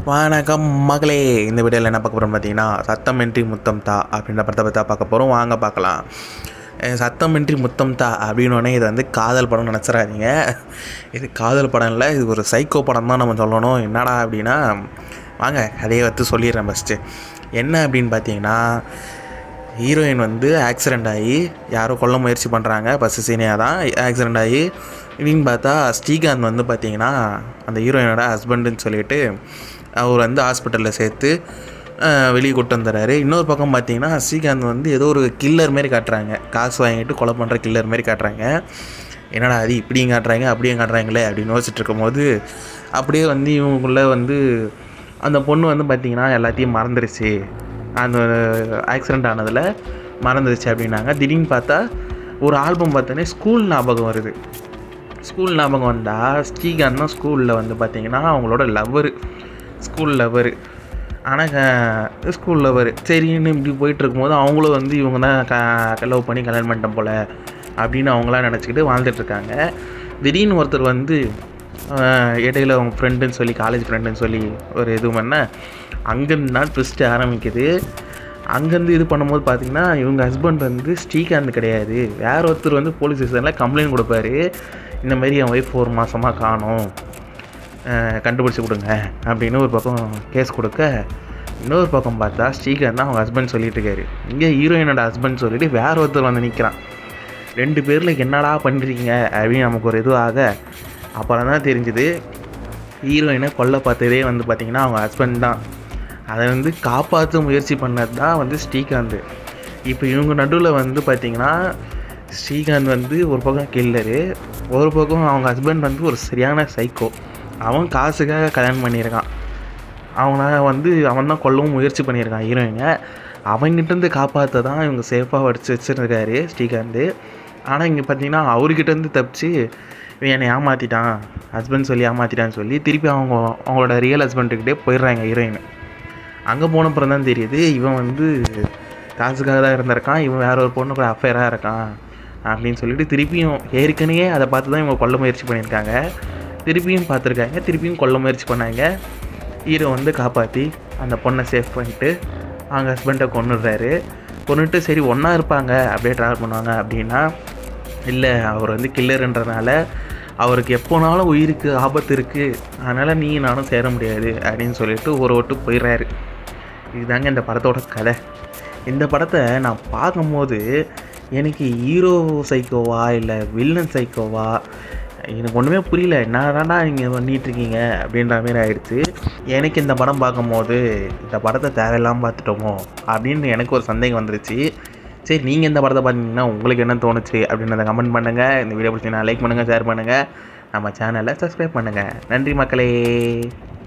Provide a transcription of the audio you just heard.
வணக்கம் மகளே இந்த வீடியோவில் என்ன பார்க்க போகிறோம் பார்த்தீங்கன்னா சத்தமின்றி முத்தம் தா அப்படின்ற படத்தை பற்றி பார்க்க போகிறோம் வாங்க பார்க்கலாம் அஹ் சத்தமின்றி முத்தம் தா அப்படின்னோடனே இது வந்து காதல் படம் நினச்சிடாதீங்க இது காதல் படம் இல்லை இது ஒரு சைக்கோ படம் தான் நம்ம சொல்லணும் என்னடா அப்படின்னா வாங்க கதையை வந்து சொல்லிடுறேன் ஃபஸ்ட்டு என்ன அப்படின்னு பார்த்தீங்கன்னா ஹீரோயின் வந்து ஆக்சிடெண்ட் ஆகி யாரோ கொல்ல முயற்சி பண்ணுறாங்க பஸ்ஸு சீனியாக தான் ஆக்சிடெண்ட் ஆகி இப்படின்னு பார்த்தா ஸ்ரீகாந்த் வந்து பார்த்தீங்கன்னா அந்த ஹீரோயினோட ஹஸ்பண்டுன்னு சொல்லிட்டு அவர் வந்து ஹாஸ்பிட்டலில் சேர்த்து அஹ், வெளியே கூட்டு வந்துடுறாரு இன்னொரு பக்கம் பார்த்தீங்கன்னா ஸ்ரீகாந்த் வந்து ஏதோ ஒரு கில்லர் மாரி காட்டுறாங்க காசு வாங்கிட்டு கொலை பண்ணுற கில்லர் மாரி காட்டுறாங்க என்னடா அது இப்படியும் காட்டுறாங்க அப்படியும் காட்டுறாங்களே அப்படின்னு யோசிச்சுட்டு இருக்கும்போது அப்படியே வந்து இவங்களுக்குள்ள வந்து அந்த பொண்ணு வந்து பார்த்திங்கன்னா எல்லாத்தையும் மறந்துருச்சு அந்த ஆக்சிடெண்ட் ஆனதில் மறந்துருச்சு அப்படின்னாங்க திடீர்னு பார்த்தா ஒரு ஆல்பம் பார்த்தோன்னே ஸ்கூல் ஞாபகம் வருது ஸ்கூல் ஞாபகம் வந்தால் ஸ்ரீகாந்த் தான் ஸ்கூலில் வந்து பார்த்திங்கன்னா அவங்களோட லவ்வரு ஸ்கூல் லவ்வரு ஆனால் ஸ்கூல் லவர் சரின்னு இப்படி போயிட்டு இருக்கும்போது அவங்களும் வந்து இவங்க தான் க லவ் பண்ணி கல்யாணம் பண்ணிட்டோம் போல் அப்படின்னு அவங்களாம் நினச்சிக்கிட்டு வாழ்ந்துட்டுருக்காங்க திடீர்னு ஒருத்தர் வந்து ஆஹ், இடையில அவங்க ஃப்ரெண்டுன்னு சொல்லி காலேஜ் ஃப்ரெண்டுன்னு சொல்லி ஒரு இது பண்ண அங்கேருந்து தான் ட்விஸ்ட்டு ஆரம்பிக்குது அங்கேருந்து இது பண்ணும்போது பார்த்தீங்கன்னா இவங்க ஹஸ்பண்ட் வந்து ஸ்ரீகாந்த் கிடையாது வேற ஒருத்தர் வந்து போலீஸ் ஸ்டேஷனில் கம்ப்ளைண்ட் கொடுப்பாரு இந்த மாதிரி என் ஒய்ஃப் ஒரு மாதமாக காணும் கண்டுபிடிச்சி கொடுங்க அப்படின்னு ஒரு பக்கம் கேஸ் கொடுக்க இன்னொரு பக்கம் பார்த்தா ஸ்ரீகாந்த் தான் அவங்க ஹஸ்பண்ட் சொல்லிட்டு இருக்காரு இங்கே ஹீரோயினோட ஹஸ்பண்ட் சொல்லிட்டு வேற ஒருத்தர் வந்து நிற்கிறான் ரெண்டு பேரில் என்னடா பண்ணுறீங்க அப்படின்னு நமக்கு ஒரு இதுவாக அப்புறம் தான் தெரிஞ்சுது ஹீரோயினை கொல்ல பார்த்ததே வந்து பார்த்திங்கன்னா அவங்க ஹஸ்பண்ட் தான் அதை வந்து காப்பாற்ற முயற்சி பண்ணது தான் வந்து ஸ்ரீகாந்த் இப்போ இவங்க நடுவில் வந்து பார்த்திங்கன்னா ஸ்ரீகாந்த் வந்து ஒரு பக்கம் கில்லரு ஒரு பக்கம் அவங்க ஹஸ்பண்ட் வந்து ஒரு சரியான சைக்கோ அவன் காசுக்காக கல்யாணம் பண்ணியிருக்கான் அவனை வந்து அவன் தான் கொல்லவும் முயற்சி பண்ணியிருக்கான் ஹீரோயினை அவங்ககிட்டேருந்து காப்பாற்ற தான் இவங்க சேஃபாக வடிச்சு வச்சுருக்காரு ஸ்ரீகாந்த் ஆனால் இங்கே பார்த்தீங்கன்னா அவர்கிட்டேருந்து தப்பிச்சு இவன் என்னை ஏமாற்றிட்டான் ஹஸ்பண்ட் சொல்லி ஏமாற்றிட்டான்னு சொல்லி திருப்பி அவங்க அவங்களோட ரியல் ஹஸ்பண்ட்டுக்கிட்டே போயிடுறாங்க ஹீரோயின் அங்கே போனப்புறம் தான் தெரியுது இவன் வந்து காசுக்காக தான் இருந்திருக்கான் இவன் வேற ஒரு பொண்ணு கூட அஃபேராக இருக்கான் அப்படின்னு சொல்லிட்டு திருப்பியும் ஏற்கனவே அதை பார்த்து தான் இவங்க கொல்ல முயற்சி பண்ணியிருக்காங்க திருப்பியும் பார்த்துருக்காங்க திருப்பியும் கொல்ல முயற்சி பண்ணாங்க ஹீரோ வந்து காப்பாற்றி அந்த பொண்ணை சேஃப் பண்ணிட்டு அவங்க ஹஸ்பண்டை கொண்டுடுறாரு கொண்டுட்டு சரி ஒன்றா இருப்பாங்க அப்படியே ட்ராவல் பண்ணுவாங்க அப்படின்னா இல்லை அவர் வந்து கில்லருன்றனால அவருக்கு எப்போனாலும் உயிருக்கு ஆபத்து இருக்குது அதனால் நீ நானும் சேர முடியாது அப்படின்னு சொல்லிட்டு ஒரு ஓட்டு போயிடுறாரு இதுதாங்க இந்த படத்தோட கதை இந்த படத்தை நான் பார்க்கும்போது எனக்கு ஹீரோ சைக்கோவா இல்லை வில்லன் சைக்கோவா எனக்கு ஒன்றுமே புரியல என்னடாண்டா நீங்கள் பண்ணிகிட்ருக்கீங்க அப்படின்ற மாதிரி ஆயிடுச்சு எனக்கு இந்த படம் பார்க்கும்போது இந்த படத்தை தேவையில்லாமல் பார்த்துட்டோமோ அப்படின்னு எனக்கு ஒரு சந்தேகம் வந்துருச்சு சரி நீங்கள் இந்த படத்தை பார்த்தீங்கன்னா உங்களுக்கு என்ன தோணுச்சு அப்படின்றத கமெண்ட் பண்ணுங்கள் இந்த வீடியோ பிடிச்சிங்கன்னா லைக் பண்ணுங்கள் ஷேர் பண்ணுங்கள் நம்ம சேனலை சப்ஸ்கிரைப் பண்ணுங்கள் நன்றி மக்களே